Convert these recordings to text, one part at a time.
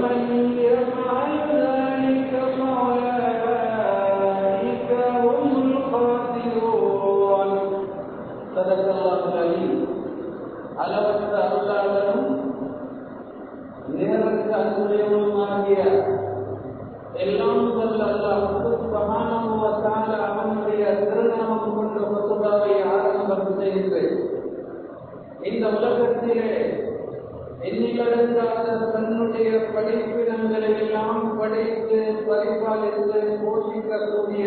ومن يفعل ذلك فأولئك هم الخاسرون صدق الله العليم அளவற்ற அருளாளரும் நேரற்ற அன்புடையவருமாகிய எல்லாம் வல்ல அல்லாஹ் சுப்ஹானஹு வ தஆலா அவனுடைய திருநாமம் கொண்ட மசுதாவை ஆரம்பம் செய்கிறேன் இந்த உலகத்திலே எண்ணிலடங்காத தன்னுடைய படைப்பினங்களை எல்லாம் படைத்து பரிபாலித்து போஷிக்கக்கூடிய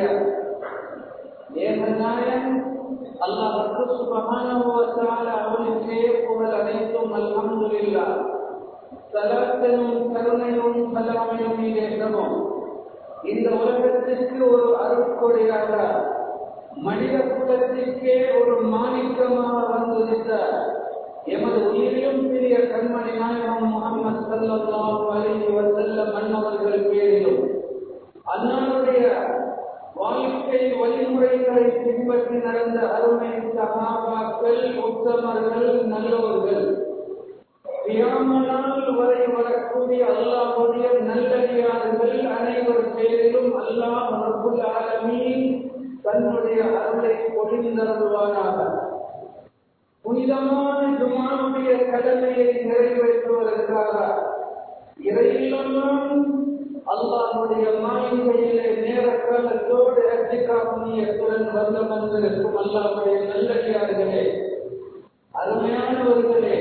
ஏகநாயன் அல்லாஹ் சுப்ஹானஹு வ தஆலா அவனுக்கே புகழ் அனைத்தும் அல்ஹம்துலில்லாஹ் சலாத்தனும் கருணையும் சலாமையும் ஏற்றமும் இந்த உலகத்திற்கு ஒரு அருட்கொடையாக மனித குலத்திற்கே ஒரு மாணிக்கமாக வந்துவிட்ட எமது உயிரிலும் பெரிய கண்மணி நாயகம் முகமது சல்லாஹு அலைஹி வஸல்லம் மன்னவர்கள் பேரிலும் அன்னாருடைய வாழ்க்கை வழிமுறைகளை பின்பற்றி நடந்த அருமை சகாபாக்கள் உத்தமர்கள் நல்லவர்கள் கியாமனால் வரை வரக்கூடிய அல்லாஹுடைய நல்லடியார்கள் அனைவர் பேரிலும் அல்லாஹ் ரப்புல் ஆலமீன் தன்னுடைய அருளை பொழிந்தருவானாக புனிதமான ஜுமானுடைய கடமையை நிறைவேற்றுவதற்காக இறையிலெல்லாம் அல்லாஹுடைய மாளிகையிலே நேர காலத்தோடு அச்சிக்காப்புடன் வந்த வந்திருக்கும் அல்லாஹுடைய நல்லடியார்களே அருமையானவர்களே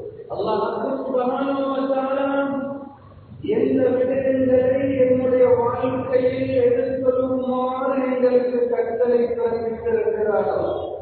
அல்லாஹ் எந்த விடயங்களை என்னுடைய வாழ்க்கையில் எடுத்துமாறு எங்களுக்கு கட்டளை பிறப்பித்திருக்கிறாரோ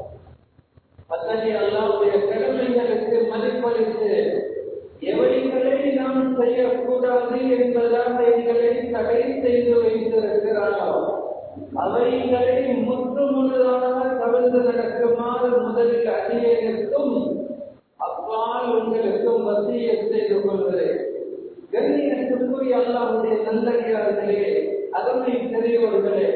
அத்தகைய அல்லாவுடைய கடமைகளுக்கு மதிப்பளித்து எவைகளை நாம் செய்யக்கூடாது என்பதாக எங்களை தடை செய்து வைத்திருக்கிறாரோ அவைகளை முற்று முழுதாக தவிர்த்து நடக்குமாறு முதலில் அடியேற்கும் அப்பால் உங்களுக்கும் வசிய செய்து கொள்கிறேன் கண்ணியத்துக்குரிய அல்லாவுடைய நல்லடியார்களே அருமை பெரியவர்களே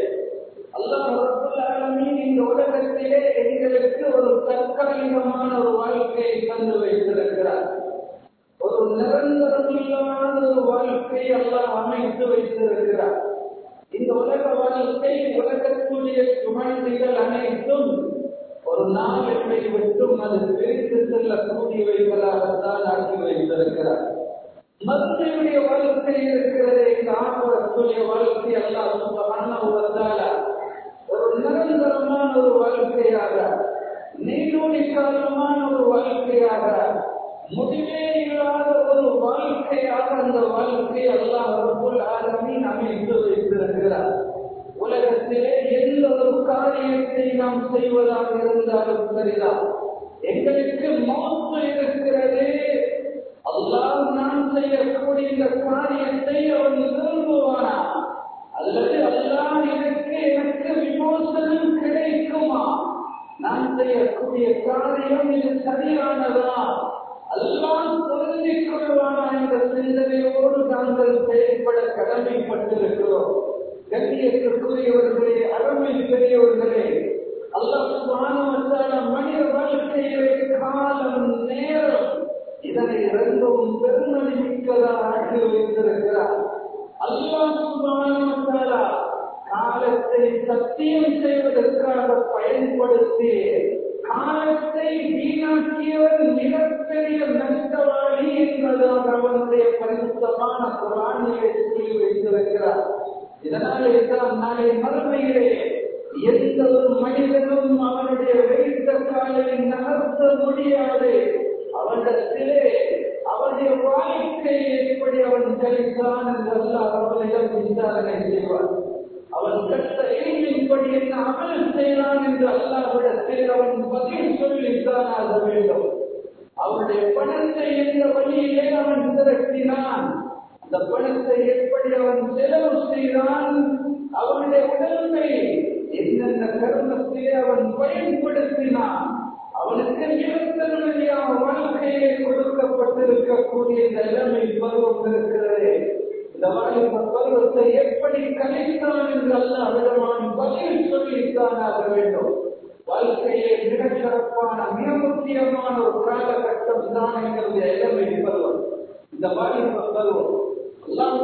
அல்லாஹ் இந்த உலகத்திலே எங்களுக்கு ஒரு தற்காலிகமான ஒரு வாழ்க்கையை தந்து வைத்திருக்கிறார் ஒரு நிரந்தரமில்லாத ஒரு வாழ்க்கையை அல்லாஹ் அமைத்து வைத்திருக்கிறார் இந்த உலக வாழ்க்கை உலகத்துடைய சுமந்திகள் அனைத்தும் ஒரு நாளை விட்டும் அது பிரித்து செல்லக்கூடியவைகளாகத்தான் ஆக்கி வைத்திருக்கிறார் மருத்துவனுடைய வாழ்க்கை இருக்கிறது இந்த ஆண்டவர்களுடைய வாழ்க்கை எல்லாம் வந்தால ஒரு நிரந்தரமான ஒரு வாழ்க்கையாக நீடூழி காலமான ஒரு வாழ்க்கையாக முடிவே இல்லாத ஒரு வாழ்க்கையாக அந்த வாழ்க்கை எல்லாம் ஆரம்பி அமைத்து வைத்திருக்கிறார் உலகத்திலே எந்த ஒரு காரியத்தை நாம் செய்வதாக இருந்தாலும் சரிதான் எங்களுக்கு மோசம் இருக்கிறது அல்லாஹ் நான் செய்யக்கூடிய இந்த காரியத்தை அவன் விரும்புவானா அல்லது அல்லாஹ் எனக்கு எனக்கு விமோசனம் கிடைக்குமா நான் செய்யக்கூடிய காரியம் இது சரியானதா அல்லாஹ் பொருந்திக் கொள்வானா என்ற சிந்தனையோடு நாங்கள் செயல்பட கடமைப்பட்டிருக்கிறோம் கண்ணியத்திற்குரியவர்களே அருமை பெரியவர்களே அல்லாஹ் மனித வாழ்க்கையிலே காலம் நேரம் இதனை இரண்டும் பெருமதி மிக்கதாக ஆக்கி வைத்திருக்கிறார் அல்லாஹ் காலத்தை சத்தியம் செய்வதற்காக பயன்படுத்தி காலத்தை வீணாக்கியவர் மிகப்பெரிய நஷ்டவாளி என்பதாக அவனுடைய பரிசுத்தமான குரானியை சொல்லி வைத்திருக்கிறார் இதனாலே தான் நாளை மறுமையிலே எந்த ஒரு மனிதனும் அவனுடைய வைத்த காலை நகர்த்த முடியாது அவனிடத்திலே அவனுடைய வாழ்க்கையை எப்படி அவன் கழித்தான் என்றெல்லாம் அவனிடம் விசாரணை செய்வான் அவன் கட்ட எண்ணின்படி என்ன அமல் செய்தான் என்று அல்லாவிடத்தில் அவன் பதில் சொல்லித்தான் ஆக வேண்டும் அவனுடைய பணத்தை எந்த வழியிலே அவன் திரட்டினான் அந்த பணத்தை எப்படி அவன் செலவு செய்தான் அவனுடைய உடல்மை என்னென்ன கருமத்திலே அவன் பயன்படுத்தினான் அவனுக்கு நிரந்தரமையான வாழ்க்கையை கொடுக்கப்பட்டிருக்கக்கூடிய இந்த இளமை பருவம் இருக்கிறது இந்த வாலிப பருவத்தை எப்படி கலைத்தான் என்று அல்ல விதமான பதில் சொல்லித்தான் ஆக வேண்டும் வாழ்க்கையே மிக சிறப்பான மிக முக்கியமான ஒரு காலகட்டம் தான் எங்களுடைய இளமை பருவம் இந்த வாலிப பருவம் அல்லாஹ்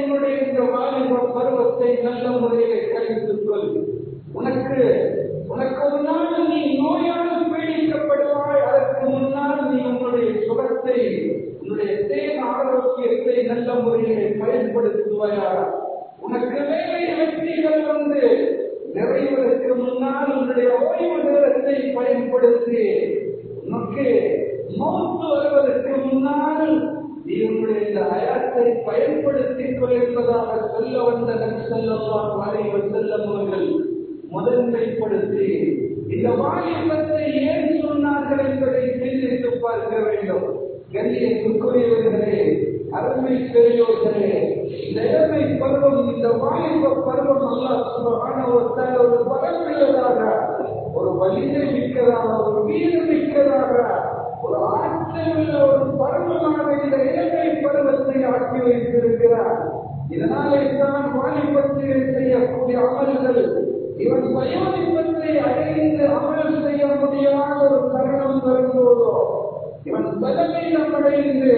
உன்னுடைய இந்த வாலிப பருவத்தை நல்ல முறையிலே கழித்துக் கொள் உனக்கு உனக்கு ஒரு நாள் நீ நோயால் பீடிக்கப்படுவாய் அதற்கு முன்னால் நீ உன்னுடைய சுகத்தை உன்னுடைய தேக ஆரோக்கியத்தை நல்ல முறையிலே பயன்படுத்துவாயா உனக்கு வேலை வெற்றிகள் வந்து நிறைவதற்கு முன்னால் உன்னுடைய ஓய்வு நேரத்தை பயன்படுத்தி உனக்கு மௌத்து வருவதற்கு முன்னால் நீ உன்னுடைய இந்த அயாத்தை பயன்படுத்திக் கொள் என்பதாக சொல்ல வந்த நக்சல்லாம் வரைவர் செல்லும் அவர்கள் முதன்மைப்படுத்தி இந்த வாலிபத்தை ஏன் சொன்னார்கள் என்பதை சிந்தித்து பார்க்க வேண்டும் கண்ணியத்துக்குரியவர்களே அருமை பெரியோர்களே இந்த இளமை பருவம் இந்த வாலிப பருவம் அல்லாஹ் சுப்ஹானஹு வ தஆலா ஒரு பலமுள்ளதாக ஒரு வலிமை மிக்கதாக ஒரு வீரம் மிக்கதாக ஒரு ஆற்றல் உள்ள ஒரு பருவமாக இந்த இளமை பருவத்தை ஆக்கி வைத்திருக்கிறார் இதனாலே தான் வாலிபத்தில் செய்யக்கூடிய அமல்கள் இவன் வயோதிபத்தை அடைந்து அமல் செய்ய முடியாத ஒரு தருணம் வரும்போதோ இவன் பலவீனம் அடைந்து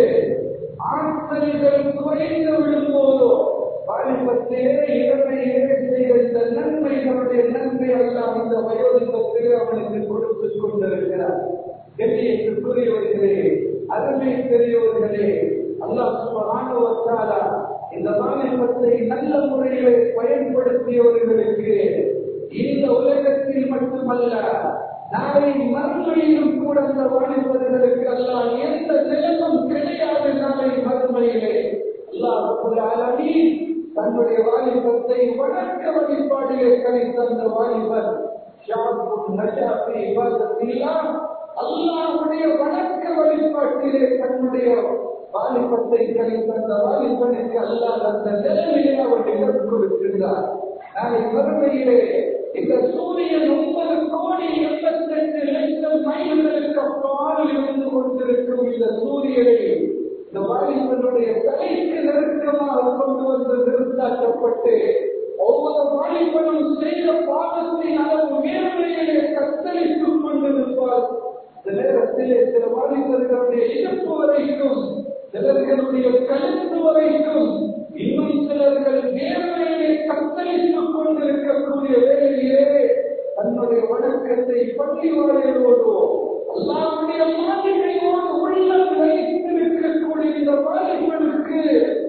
ஆற்றல்கள் குறைந்து விடும்போதோ வாலிபத்திலே இளமையிலே செய்த இந்த நன்மைகளுடைய நன்மை எல்லாம் இந்த வயோதிபத்திலே அவனுக்கு கொடுத்துக் கொண்டிருக்கிறார் கண்ணியத்துக்குரியவர்களே அருமை பெரியவர்களே அல்லாஹ் சுப்ஹானஹு வ தஆலா இந்த வாலிபத்தை நல்ல முறையிலே பயன்படுத்தியவர்களுக்கு இந்த உலகத்தில் மட்டுமல்ல நாளை மறுமையிலும் கூட அந்த வாலிபர்களுக்கு அல்லாஹ் எந்த நிலமும் கிடையாது நாளை மறுமையிலே அல்லாஹ் ரப்பல் ஆலமீன் தன்னுடைய வாலிபத்தை வணக்க வழிபாடிலே கழித்த அந்த வாலிபர் ஷாபுன் நஜாஃபி இபாதத்தில்லாம் அல்லாஹ்வுடைய வணக்க வழிபாட்டிலே தன்னுடைய வாலிபத்தை கழித்த அந்த வாலிபனுக்கு அல்லாஹ் அந்த நிலைமையை அவர் நிகழ்ந்து கொடுக்கின்றார் நாளை மறுமையிலே இந்த சூரியன் ஒன்பது கோடி எண்பத்தெட்டு லட்சம் மைல்களுக்கு அப்பால் இருந்து கொண்டிருக்கும் இந்த சூரியனை இந்த வாலிபனுடைய தலைக்கு நெருக்கமாக கொண்டு வந்து நிறுத்தாக்கப்பட்டு ஒவ்வொரு வாலிபனும் செய்த பாவத்தின் அளவு மேன்மையிலே கத்தளித்துக் கொண்டிருப்பார் இந்த நேரத்திலே சில வாலிபர்களுடைய இழப்பு வரைக்கும் சிலர்களுடைய கழுத்து வரைக்கும் இன்னும் சிலர்கள் நேர்மையிலே கத்தளித்துக் கொண்டிருக்கக்கூடிய வேலையிலே தன்னுடைய வணக்கத்தை பள்ளி வரையோடு அல்லாவுடைய மாதிரியோடு உள்ளம் வைத்திருக்கக்கூடிய இந்த வாலிபனுக்கு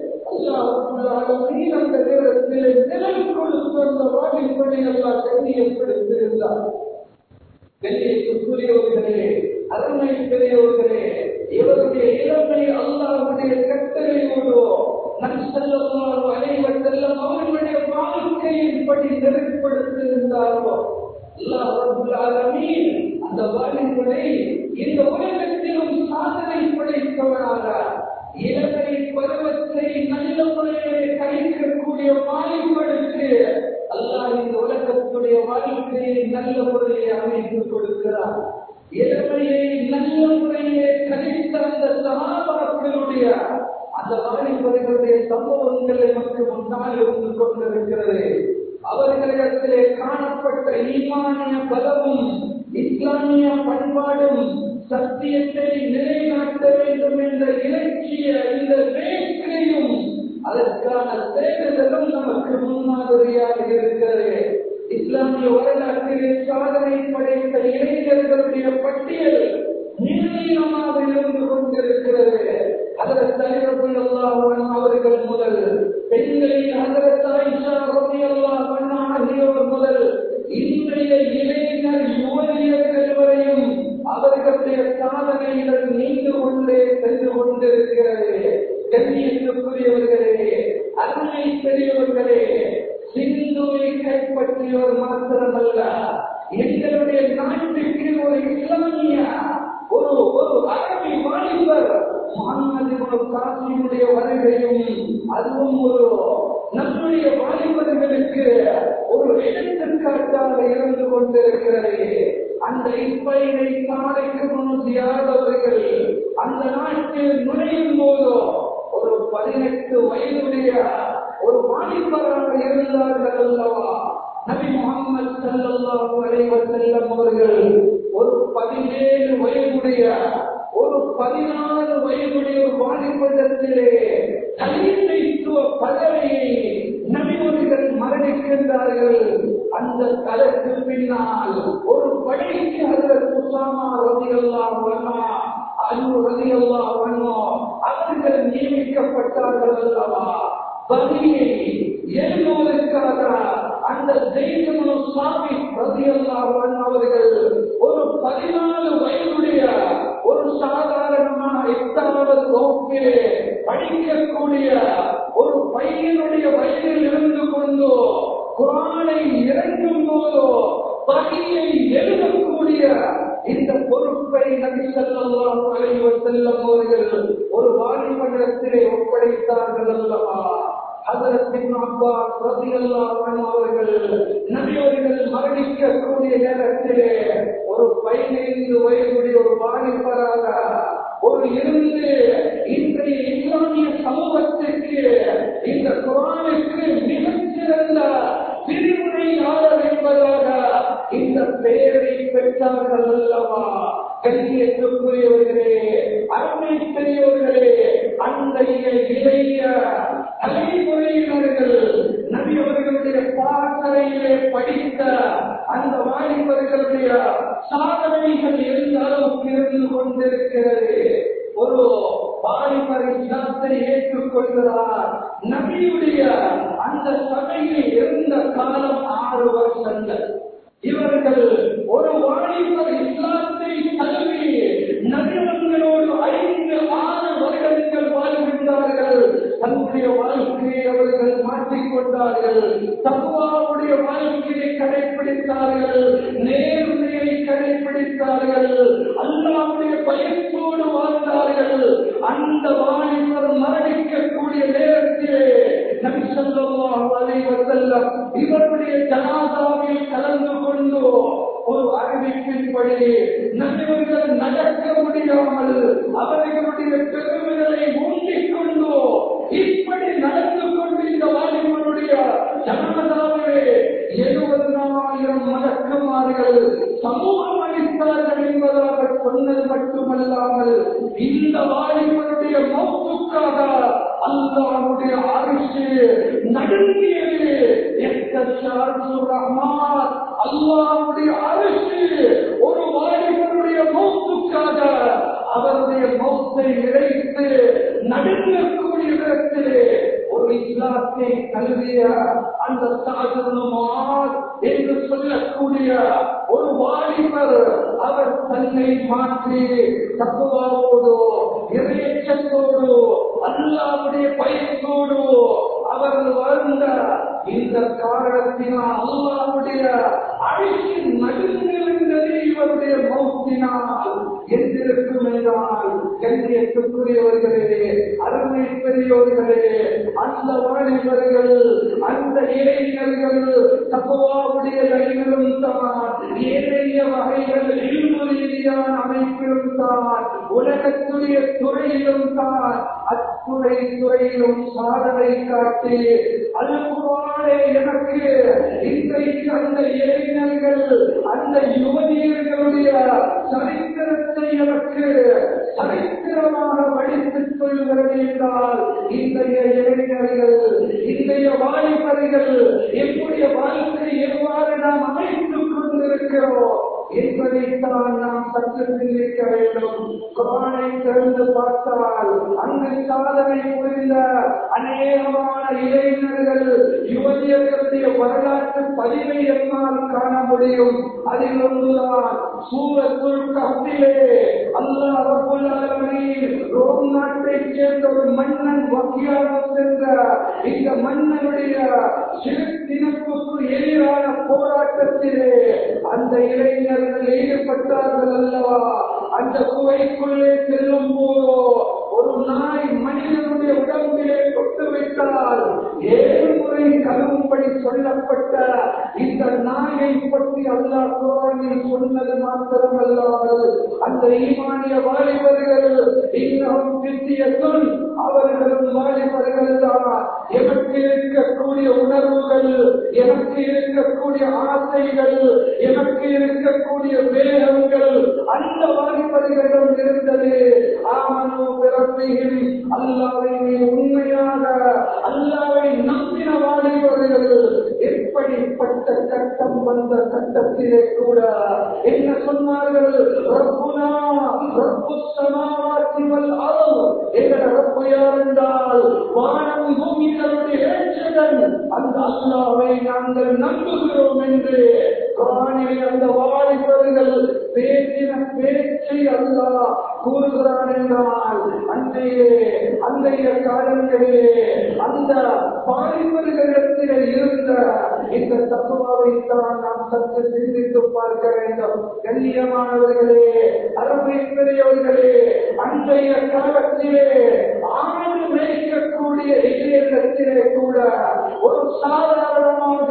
அல்லாஹ் அந்த நேரத்தில் நிலம் கொடுத்து அந்த வாலிபனை எல்லாம் கண்ணியப்படுத்தியிருந்தார் கண்ணியத்துக்குரியவர்களே அருமை பெரியவர்களே இவருடைய இளமை அல்லாவுடைய கட்டளையோடு நன்செல்லவாரோ அனைவர் செல்லம் அவர்களுடைய வாழ்க்கையின்படி நெருப்படுத்தியிருந்தாரோ அல்லாஹ் ரப்புல் ஆலமீன் அந்த வாலிபனை இந்த உலகத்திலும் சாதனை படைத்தவராக இளமை பருவத்தை நல்ல முறையிலே கழிக்கக்கூடிய வாலிபனுக்கு அல்லாஹ் இந்த உலகத்துடைய வாழ்க்கையை நல்ல முறையை அமைத்துக் கொடுக்கிறார் இளமையை நல்ல முறையிலே கழித்த அந்த சகாபாக்களுடைய அந்த வாலிபர்களுடைய சம்பவங்கள் நமக்கு முன்னால் இருந்து கொண்டிருக்கிறது அவர்களிடத்திலே காணப்பட்ட ஈமானிய பலமும் இஸ்லாமிய பண்பாடும் சத்தியத்தை நிலைநாட்ட வேண்டும் என்ற இலட்சிய இந்த வேட்கையும் அதற்கான தேடுதலும் நமக்கு முன்மாதிரியாக இருக்கிறது இஸ்லாமிய வரலாற்றிலே சாதனை படைத்த இளைஞர்களுடைய பட்டியல் நீளமாக இருந்து கொண்டிருக்கிறது அதற்கு தலைவர்கள் எல்லாம் அவர்கள் முதல் பெண்களில் அதற்கு ஆயிஷா ரவி எல்லாம் ஆகியோர் முதல் இன்றைய இளைஞர் யுவதியர்கள் வரையும் அவர்களுடைய சாதனைகள் நீண்டு கொண்டே சென்று கொண்டிருக்கிறது கண்ணியத்துக்குரியவர்களே அருமை பெரியவர்களே சிந்துவை கைப்பற்றியவர் மாத்திரமல்ல எங்களுடைய நாட்டுக்கு ஒரு இஸ்லாமிய ஒரு ஒரு அரபி வாலிபர் முகமது காசிமுடைய வருகையும் அதுவும் ஒரு நம்முடைய வாலிபர்களுக்கு ஒரு எடுத்துக்காட்டாக இருந்து கொண்டிருக்கிறது அந்த இப்பயிரை நாளைக்கு முன்னுதியாதவர்கள் அந்த நாட்டில் நுழையும் போதோ ஒரு பதினெட்டு வயதுடைய ஒரு வாலிபராக இருந்தார்கள் அல்லவா நபி முகமது சல்லல்லாஹு அலைஹி வஸல்லம் அவர்கள் ஒரு பதினேழு வயதுடைய ஒரு பதினாறு வயதுடைய ஒரு வாலிபத்திலே தலைமைத்துவ பதவியை இருக்கிறார்கள் அந்த கலக்கு பின்னால் ஒரு படைக்கு அதில் உசாமா ரதியெல்லாம் வரலாம் அன்பு ரதியெல்லாம் வரணும் அவர்கள் நியமிக்கப்பட்டார்கள் அல்லவா பதியை எழுதுவதற்காக அந்த தெய்வமனு சுவாமி ரதியெல்லாம் அவர்கள் ஒரு பதினாலு வயதுடைய ஒரு சாதாரணமான எட்டாவது நோக்கு படிக்கக்கூடிய ஒரு பையனுடைய வயதில் இருந்து கொண்டு குரானை இறங்கும் போதோ பகையை எழுதக்கூடிய இந்த பொறுப்பை நபி ஸல்லல்லாஹு அலைஹி வஸல்லம் அவர்கள் ஒரு வாலிபனிடத்திலே ஒப்படைத்தார்கள் அல்லவா ஹதரத்தின் அப்பாஸ் ரலியல்லாஹு அன்ஹு அவர்கள் நபி அவர்கள் மரணிக்கக்கூடிய நேரத்திலே ஒரு பதினைந்து வயதுடைய ஒரு வாலிபராக ஒரு இருந்து இன்றைய இஸ்லாமிய சமூகத்திற்கு இந்த குரானுக்கு மிகச்சிறந்த விரிவுரையாளர் என்பதாக இந்த பெயரை பெற்றார்கள் அல்லவா கண்ணியத்துக்குரியவர்களே அருமை பெரியவர்களே அன்றைய இளைய தலைமுறையினர்கள் நபி அவர்களுடைய பாசறையிலே படித்த அந்த வாலிபர்களுடைய சாதனைகள் எந்த அளவுக்கு இருந்து கொண்டிருக்கிறது ஒரு வாலிபர் இஸ்லாத்தை ஏற்றுக்கொள்கிறார் நபியுடைய அந்த சபையில் இருந்த காலம் ஆறு வருஷங்கள் இவர்கள் ஒரு வாலிபர் இஸ்லாத்தை தழுவி நபிமங்களோடு ஐந்து ஆறு வருடங்கள் வாழ்கின்றார்கள் தன்னுடைய வாழ்க்கையை அவர்கள் மாற்றிக்கொண்டார்கள் தகுவாவுடைய வாழ்க்கையை கடைபிடித்தார்கள் நேர்மையை கடைபிடித்தார்கள் அல்லாவுடைய பயத்தோடு வாழ்ந்தார்கள் அந்த வாலிபர் மரணிக்கக்கூடிய நேரத்திலே நபி ஸல்லல்லாஹு அலைஹி வஸல்லம் இவருடைய ஜனாதாவில் கலந்து கொண்டு ஒரு அறிவிப்பின்படி நபிவர்கள் நடக்க முடியாமல் அவர்களுடைய பெருமைகளை ஊன்றிக் கொண்டு இப்படி நடந்து கொண்டு இந்த வாலிபருடைய ஜனாதாவிலே எழுபதாயிரம் மலக்குமார்கள் சமூகம் அளித்தார்கள் என்பதாக சொன்னது மட்டுமல்லாமல் இந்த வாலிபருடைய மௌத்துக்காக அல்லாவுடைய அரிசி நடுங்கியது ரஹ்மான் அல்லாவுடைய அரிசி ஒரு வாலிபருடைய மௌத்துக்காக அவருடைய மௌத்தை இழைத்து நடுங்கக்கூடிய இடத்திலே ஒரு இஸ்லாத்தை கல்விய அந்த சாதனமார் என்று சொல்லக்கூடிய ஒரு வாலிபர் அவர் தன்னை மாற்றி தத்துவாவோடு இறையச்சத்தோடு அல்லாவுடைய பயத்தோடு அவர் வாழ்ந்த இந்த காரணத்தினால் அல்லாவுடைய அழிச்சின் நடுங்கிருந்தது இவருடைய மௌத்தினால் என்றிருக்கும் என்றால் கண்ணியத்துக்குரியவர்களே அருமை பெரியோர்களே அந்த வாலிபர்கள் அந்த இளைஞர்கள் தப்புவாவுடைய கைகளும் தான் ஏனைய வகைகள் இல்மு ரீதியான அமைப்பிலும் தான் உலகத்துடைய துறையிலும் தான் அத்துறை துறையிலும் சாதனை காட்டி அது குரானே எனக்கு இன்றைக்கு அந்த இளைஞர்கள் அந்த யுவதியர்களுடைய சரித்திரத்தை எனக்கு சரித்திரமாக படித்துக் கொள்கிறது என்றால் இன்றைய இளைஞர்கள் இன்றைய வாலிபர்கள் என்னுடைய வாழ்க்கை எவ்வாறு நாம் அமைத்துக் கொண்டிருக்கிறோம் என்பதைத்தான் நாம் சற்று சிந்திக்க வேண்டும் குரானை திறந்து பார்த்தால் அங்கு சாதனை புரிந்த அநேகமான இளைஞர்கள் யுவதியர்களுடைய வரலாற்று பதிவை என்னால் காண முடியும் அதில் ஒன்றுதான் சூரத்துள் கப்பிலே அல்லாஹ் ரப்பல் ஆலமீன் ரோம் நாட்டைச் சேர்ந்த ஒரு மன்னன் வக்கியானம் என்ற இந்த மன்னனுடைய சிறுத்தினப்புக்கு எதிரான போராட்டத்திலே அந்த இளைஞர்கள் ஈடுபட்டார்கள் அல்லவா அந்த குகைக்குள்ளே செல்லும் போதோ ஒரு நாய் மனிதனுடைய உடம்பிலே தொட்டு விட்டால் ஏழு முறை கழுவும்படி சொல்லப்பட்ட இந்த நாயை பற்றி அல்லாஹ் குரானில் சொன்னது மாத்திரமல்லாமல் அந்த ஈமானிய வாலிபர்கள் இன்னும் சித்திய சொல் அவர்களும் வாலிபர்கள் தான் எனக்கு இருக்கக்கூடிய உணர்வுகள் எனக்கு இருக்கக்கூடிய ஆசைகள் எனக்கு இருக்கக்கூடிய வேகங்கள் அந்த வாலிபர்களிடம் இருந்தது ஆமனோ பிறப்பையில் அல்லாவை உண்மையாக அல்லாவை நம்பின வாலிபர்கள் எப்படிப்பட்ட கட்டம் வந்த கட்டத்திலே கூட என்ன சொன்னார்கள் ரப்புனா ரப்பு சமாவாத்தி வல் அருள் எங்கள் ரப்பு யார் என்றால் வானம் பூமிகளுடைய ஏற்றதன் அந்த அல்லாவை நாங்கள் நம்புகிறோம் என்று குரானிலே அந்த வாலிபர்கள் பேசின பேச்சை அல்லாஹ் கூறுகிறான் என்றால் அன்றைய அன்றைய காலங்களிலே அந்த வாலிபர்களிடத்திலே இருந்த இந்த தத்துவாவை தான் நாம் சற்று சிந்தித்து பார்க்க வேண்டும் கண்ணியமானவர்களே அருமை பெரியவர்களே அன்றைய காலத்திலே ஆண்டு மேய்க்கக்கூடிய இளைஞர்களே கூட ஒரு சாதாரணமாக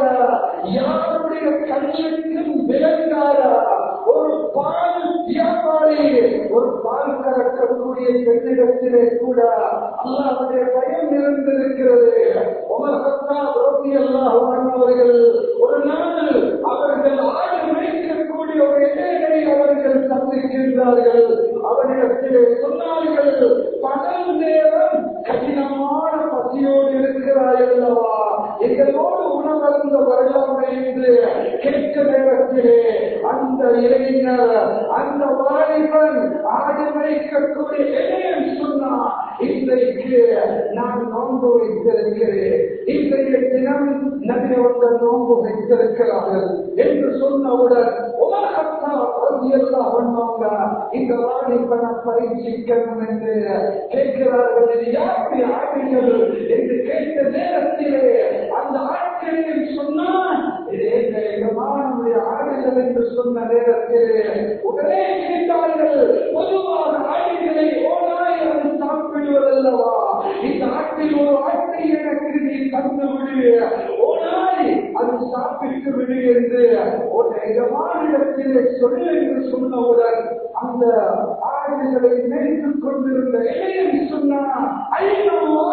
யாருடைய கண்ணுக்கும் விளங்காத ஒரு பால் வியாபாரி ஒரு பால் கறக்கக்கூடிய பெண்ணிடத்திலே கூட அல்லாவுடைய பயம் இருந்திருக்கிறது உமர்கத்தா ரோட்டி அல்லாஹ் அவர்கள் ஒரு நாள் அவர்கள் ஆடு மேய்க்கக்கூடிய ஒரு இடையை அவர்கள் சந்திக்கின்றார்கள் அவரிடத்திலே சொன்னார்கள் பகல் நேரம் கடினமான பசியோடு இருக்கிறாய் அல்லவா எங்களோடு உணவருந்த வரலாறு என்று கேட்க நேரத்திலே அந்த இளைஞர் அந்த வாலிபன் ஆடு வைக்கக்கூடிய இளைஞன் சொன்னார் இன்றைக்கு நான் நோன்பு வைத்திருக்கிறேன் இன்றைய தினம் நபியவர்கள் நோன்பு வைத்திருக்கிறார்கள் என்று சொன்னவுடன் உலகத்தா எல்லாம் பண்ணவங்க இந்த வாலிபனை பரீட்சிக்கணும் என்று கேட்கிறார்கள் இது யாருடைய ஆடைகள் என்று கேட்ட நேரத்திலே அந்த ஆட்களில் சொன்னான் இது எங்க எஜமானுடைய ஆடைகள் என்று சொன்ன நேரத்திலே உடனே கேட்டார்கள் பொதுவாக ஆடைகளை ஓராயிரம் சாப்பிடுவதல்லவா இந்த ஆட்டில் ஒரு ஆட்டை எனக்கு நீ தந்து விடு ஓராய் அது சாப்பிட்டு விடு என்று ஒரு எஜமானிடத்திலே சொல்லு என்று சொன்னவுடன் அந்த ஆடுகளை நினைத்துக் கொண்டிருந்த இளையன் சொன்னார் ஐநூவா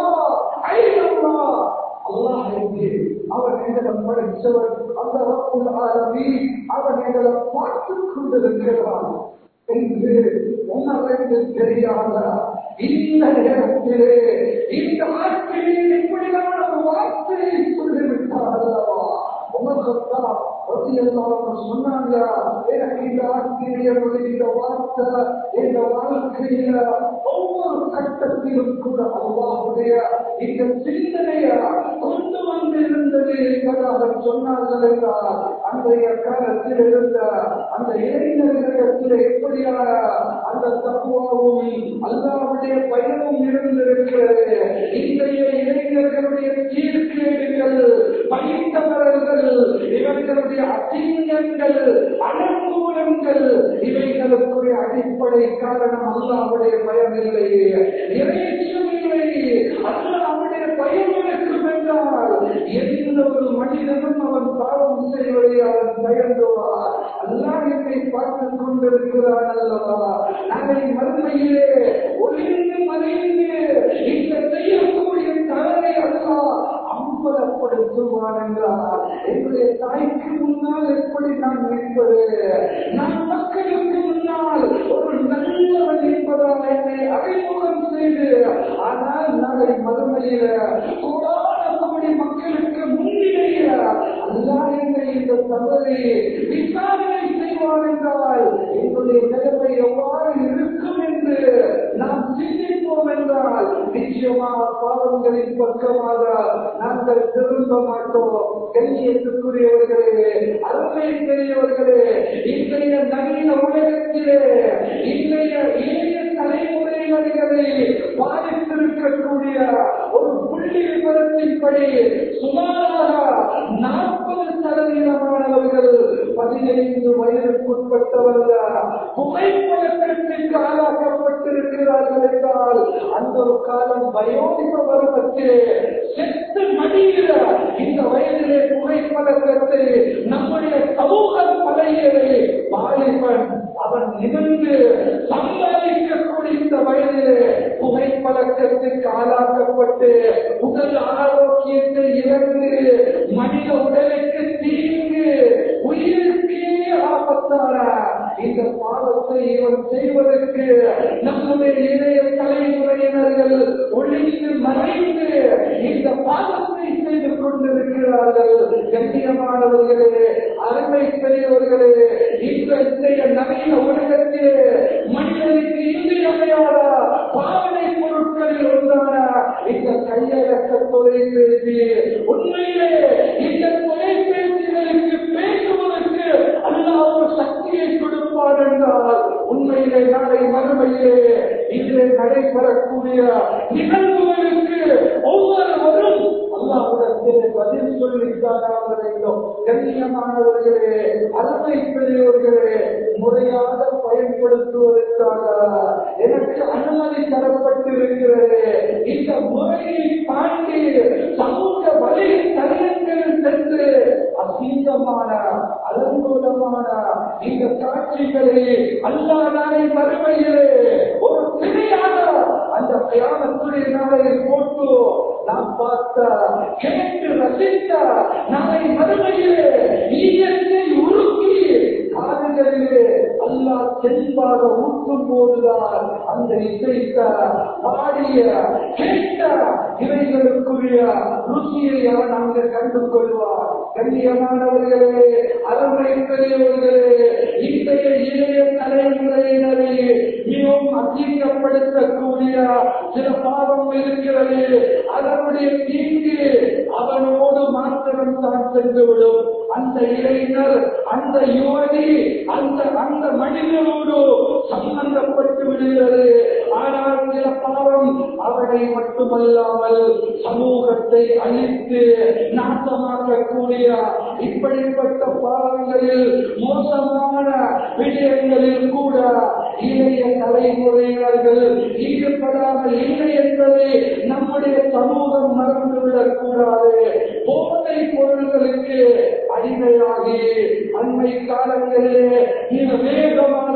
ஐநூவா அல்லாஹ் என்று அவர் எங்களை படைத்தவர் அந்த ரப்புல் ஆலமீன் அவர் எங்களை பார்த்துக் கொண்டிருக்கிறார் என்று உணர்ந்து தெரியாத இந்த நேரத்திலே இந்த ஆட்களில் இப்படியான ஒரு வார்த்தையை சொல்லிவிட்டார் அல்லவா உமர்கத்தா சொன்னாங்க எனக்கு இந்த ஆசிரியருடைய இந்த வார்த்தை இந்த வாழ்க்கையில ஒவ்வொரு கட்டத்திலும் கூட அல்லாவுடைய இந்த சிந்தனையை கொண்டு வந்திருந்தது என்பதாக சொன்னார்கள் என்றால் அன்றைய காலத்தில் இருந்த அந்த இளைஞர்களிடத்தில் எப்படியான அந்த தத்துவாவும் அல்லாவுடைய பயனும் இருந்திருக்கிறது இன்றைய இளைஞர்களுடைய சீர்கேடுகள் படித்தவர்கள் இவர்களுடைய அசிங்கங்கள் அனுகூலங்கள் இவைகளுக்குரிய அடிப்படை காரணம் அல்லாவுடைய பயம் இல்லை இறைச்சம் இல்லை அல்லாவுடைய பயம் இருக்கும் என்றால் எந்த ஒரு மனிதனும் அவன் பாவம் செய்வதை அவன் பயந்துவார் அல்லாஹ் என்னை பார்த்துக் கொண்டிருக்கிறான் அல்லவா நாளை மறுமையிலே ஒளிந்து மறைந்து இந்த செய்யக்கூடிய தவறை அல்லாஹ் அம்பலப்படுத்துவான் என்றால் என்னுடைய தாய்க்கு முன்னால் எப்படி நான் நிற்பது நான் மக்களுக்கு முன்னால் ஒரு நல்லவன் என்பதால் என்னை அறிமுகம் செய்து ஆனால் நாளை மறுமையில கோடான கோடி மக்களுக்கு முன்னிலையில அல்லா என்னை இந்த தவறை விசாரணை செய்வான் என்றால் என்னுடைய நிலைமை எவ்வாறு இருக்கும் என்று நாம் சிந்திப்போம் என்றால் நிச்சயமாக பாவங்களின் பக்கமாக நாங்கள் திரும்ப மாட்டோம் கண்ணியத்துக்குரியவர்களே அருமை பெரியவர்களே இன்றைய நவீன உலகத்திலே இன்றைய இளைய தலைமுறைகளை பாதித்திருக்கக்கூடிய ஒரு புள்ளி விவரத்தின்படி சுமாராக நாற்பது சதவீதமானவர்கள் பதினைந்து வயதுக்குட்பட்டவர்கள் புகைப்பழக்கத்திற்கு ஆளாக்கப்பட்டிருக்கிறார்கள் என்றால் அந்த ஒரு காலம் வயோதிக பருவத்தில் செத்து மடிகிற இந்த வயதிலே புகைப்பழக்கத்தை நம்முடைய சமூகம் பழையதை வாலிபன் அவன் நிமிர்ந்து சம்பாதிக்கக்கூடிய இந்த வயதிலே புகைப்பழக்கத்திற்கு ஆளாக்கப்பட்டு உடல் ஆரோக்கியத்தை இழந்து மனித உடலுக்கு தீங்கு உயிருக்கே ஆபத்தான இந்த பாவத்தை இவன் செய்வதற்கு நம்முடைய இளைய தலைமுறையினர்கள் ஒளிந்து மறைந்து இந்த பாவத்தை செய்து கொண்டிருக்கிறார்கள் கண்ணியமானவர்களே அருமை பெரியவர்களே இந்த இன்றைய நவீன உலகத்திலே மனிதனுக்கு இன்றியமையாத பாவனை பொருட்களில் ஒன்றான இந்த கையடக்க தொலைபேசி உண்மையிலே இந்த தொலைபேசிகளுக்கு பேசுவதற்கு அல்லாஹ் ஒரு சக்தியை கொடுப்பார் என்றால் உண்மையிலே நாளை மறுமையிலே இதிலே நடைபெறக்கூடிய நிகழ்வுகளுக்கு ஒவ்வொருவரும் அல்லாஹ்விடத்திலே பதில் சொல்லித்தான் வேண்டும் கண்ணியமானவர்களே அருமை பெரியவர்களே முறையாக பயன்படுத்துவதற்காக எனக்கு அனுமதி தரப்பட்டிருக்கிறது இந்த முறையை தாண்டி சமூக வழி தருணங்களில் சென்று அசீதமான அலங்கோலமான இந்த காட்சிகளை அல்லா நாளை மறுமையிலே ஒரு பிழையாக அந்த பிரயாணத்துடைய நாளையில் போட்டு நாம் பார்த்த கேட்டு ரசித்த நாளை மறுமையிலே ஈயத்தை உருக்கி காதுகளிலே அல்லாஹ் செல்வாக ஊட்டும் போதுதான் அந்த இசைத்த பாடிய கேட்ட இவைகளுக்குரிய ருசியை அவன் அங்கு கண்டு கொள்வார் கண்ணியமானவர்களே அருமை பெரியவர்களே இன்றைய இளைய தலைமுறையினரை மிகவும் அங்கீகப்படுத்தக்கூடிய சில பாவம் இருக்கிறது அதனுடைய தீங்கு அவனோடு மாத்திரம் தான் சென்றுவிடும் அந்த இளைஞர் அந்த யுவதி அந்த அந்த மனிதனோடு சம்பந்தப்பட்டு விடுகிறது ஆனால் சில பாவம் அவனை மட்டுமல்லாமல் சமூகத்தை அழித்து நாசமாக்கக்கூடிய இப்படிப்பட்ட பாவங்களில் மோசமான விடயங்களில் கூட இளைய தலைமுறையினர்கள் ஈடுபடாமல் இல்லை என்பதை நம்முடைய சமூகம் மறந்துவிடக் கூடாது போதை பொருள்களுக்கு அடிமையாகி அண்மை காலங்களிலே மிக வேகமாக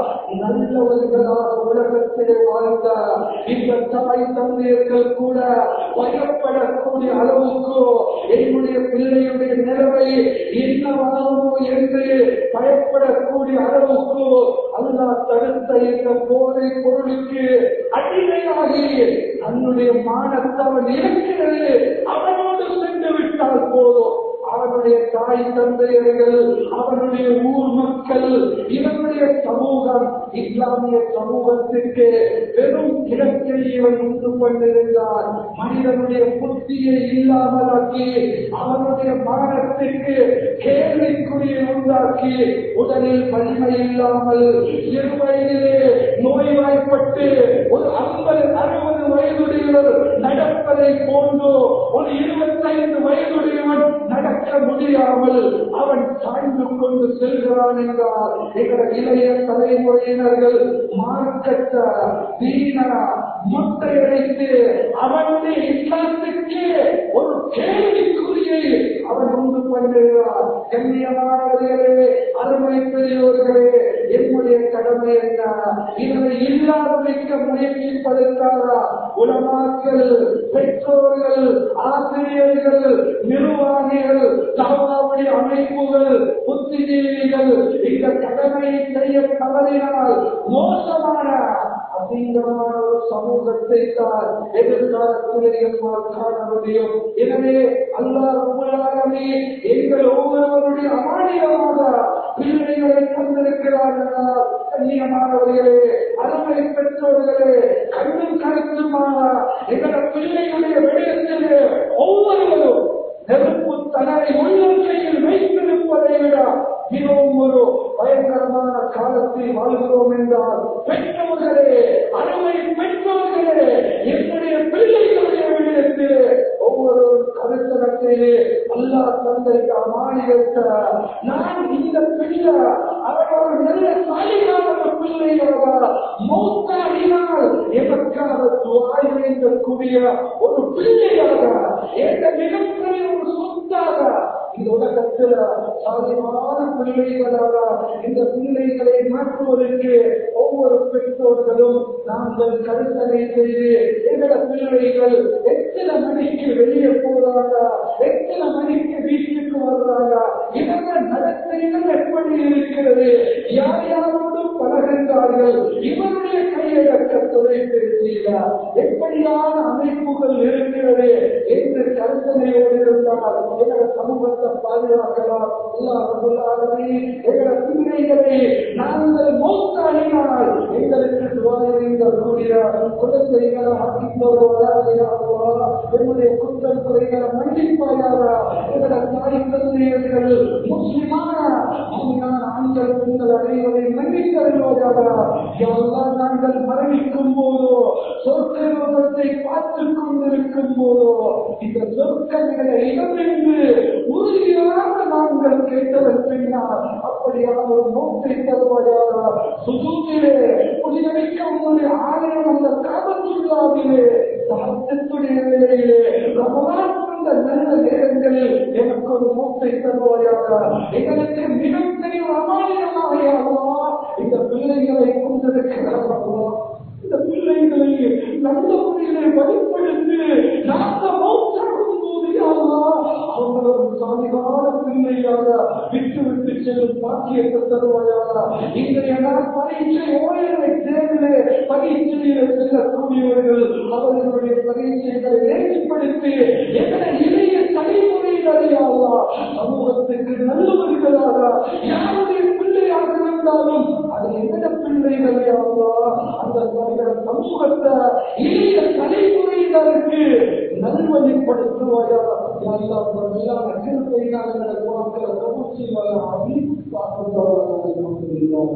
நல்லவர்களாக உலகத்திலே வாழ்ந்த இந்த தாய் தந்தையர்கள் கூட பயப்படக்கூடிய அளவுக்கு என்னுடைய பிள்ளையுடைய நிலைமை என்னவாகுமோ என்று பயப்படக்கூடிய அளவுக்கு அல்லாஹ் தடுத்த இந்த போதை பொருளுக்கு அடிமையாகி தன்னுடைய மானத்தை அவன் இருக்கிறது அவனோடு சென்று விட்டால் போதும் அவனுடைய தாய் தந்தையர்கள் அவனுடைய ஊர் மக்கள் இவனுடைய சமூகம் இஸ்லாமிய சமூகத்திற்கு பெரும் கிழக்கை இவன் உண்டு கொண்டிருந்தார் மனிதனுடைய புத்தியை இல்லாமலாக்கி அவனுடைய மானத்திற்கு கேள்விக்குரிய உண்டாக்கி உடலில் வலிமை இல்லாமல் சிறு வயதிலே நோய்வாய்ப்பட்டு ஒரு ஐம்பது அறுபது வயதுடையவர் நடப்பதை போன்று ஒரு இருபத்தைந்து வயதுடையவன் நடக்க முடியாமல் அவன் சாய்ந்து கொண்டு செல்கிறான் என்றால் எங்கள் இளைய தலைமுறையினர்கள் மார்க்கத்த தீன முட்டையடைத்து அவனுடைய இஸ்லாத்துக்கு ஒரு கேள்விக்குறியை அவன் உண்டு கொண்டிருக்கிறார் கண்ணியமானவர்களே அருமை பெரியவர்களே என்னுடைய கடமை என்ன இதனை இல்லாத வைக்க முயற்சிப்பதற்காக உலமாக்கள் பெற்றோர்கள் ஆசிரியர்கள் நிர்வாகிகள் தகவலுடைய அமைப்புகள் புத்திஜீவிகள் இந்த கடமையை செய்ய தவறினால் மோசமான அசிங்கமான ஒரு சமூகத்தை தான் எதிர்காலத்திலே எம்மால் காண முடியும் எனவே அல்லாஹ் உங்களாகவே எங்கள் ஒவ்வொருவருடைய அமானியமாக பிள்ளைகளை தந்திருக்கிறார்களா கண்ணியமானவர்களே அருமை பெற்றோர்களே கண்ணும் கருத்துமாக எங்களோட பிள்ளைகளுடைய விடயத்திலே ஒவ்வொருவரும் நெருப்பு தனதை உள்ளங்கையில் வைத்திருப்பதை விட மிகவும் ஒரு பயங்கரமான காலத்தில் வாழ்கிறோம் என்றால் பெற்றோர்களே அருமை பெற்றோர்களே என்னுடைய பிள்ளைகளுடைய விடயத்திலே ஒவ்வொரு கருத்தரத்திலே அல்லா தந்தைக்கு அமானியத்த நான் இந்த பிள்ளை அவரோட நல்ல சாலியான ஒரு பிள்ளையாக மௌத்தாடினால் எதற்காக துவாய் வைக்கக்கூடிய ஒரு பிள்ளையாக எந்த மிகப்பெரிய ஒரு சொத்தாக இந்த உலகத்தில் சாதிமான பிள்ளைகளாக இந்த பிள்ளைகளை மாற்றுவதற்கு ஒவ்வொரு பெற்றோர்களும் நாங்கள் கருத்தனை செய்து எங்களோட பிள்ளைகள் எத்தனை மணிக்கு வெளியே போறாங்க எத்தனை மணிக்கு வீட்டுக்கு வர்றாங்க இவங்க நடத்தைகள் எப்படி இருக்கிறது யார் யாரோடு பழகின்றார்கள் இவருடைய கையடக்க தொலைபேசியில எப்படியான அமைப்புகள் இருக்கிறது என்று கருத்தனையோடு இருந்தால் செய்தால் எங்களை சமூகத்தை பாதுகாக்கலாம் எல்லாருமே எங்களை பிள்ளைகளை நாங்கள் மௌத்தாடினால் எங்களுக்கு துவாரிக்கூடிய குழந்தைகளை என்னுடைய குற்றம் குறைகளை மன்னிப்பாயாரா எங்களை தாய் தந்தையர்கள் முஸ்லிமான அவங்களான ஆண்கள் பெண்கள் அனைவரை மன்னித்தருவாரா எல்லாம் நாங்கள் மரணிக்கும் போதோ சொற்கத்தை பார்த்துக் கொண்டிருக்கும் போதோ இந்த சொற்களை இடமென்று உறுதியாக நாங்கள் கேட்டதன் பின்னால் அப்படியான ஒரு நோக்கை தருவாயாரா சுதூத்திலே புதியடிக்க உங்களுடைய ஆலயம் அந்த காபத்துள்ளாவிலே சகத்துடைய வேலையிலே ரமலான் போன்ற நல்ல நேரங்களில் எனக்கு ஒரு நோக்கை தருவாயாக எங்களுக்கு மிகப்பெரிய அமானியமாக இந்த பிள்ளைகளை கொண்டிருக்கிறார்களா இந்த பிள்ளைகளை நல்ல முறையிலே வழிபடுத்தி நாங்கள் மௌத்தாகும் போது யாரா அவங்கள ஒரு சாதிகால பிள்ளையாக விட்டு விட்டு செல்லும் பாக்கியத்தை தருவாயாக இன்றைய நாள் பரீட்சை ஓயலை தேர்விலே பரீட்சையில் செல்லக்கூடியவர்கள் அவர்களுடைய பரீட்சைகளை ஏற்படுத்தி எங்களை இளைய தலைமுறையினரையாவா சமூகத்துக்கு நல்லவர்களாக யாருடைய பிள்ளையாக இருந்தாலும் அது எந்த பிள்ளைகளையாவா அந்த சமூகத்தை இளைய தலைமுறையினருக்கு நல்வழிப்படுத்துவாயா எல்லா கிருப்பையினால் கபூர் செய்வாயா அப்படின்னு பார்க்கிறோம்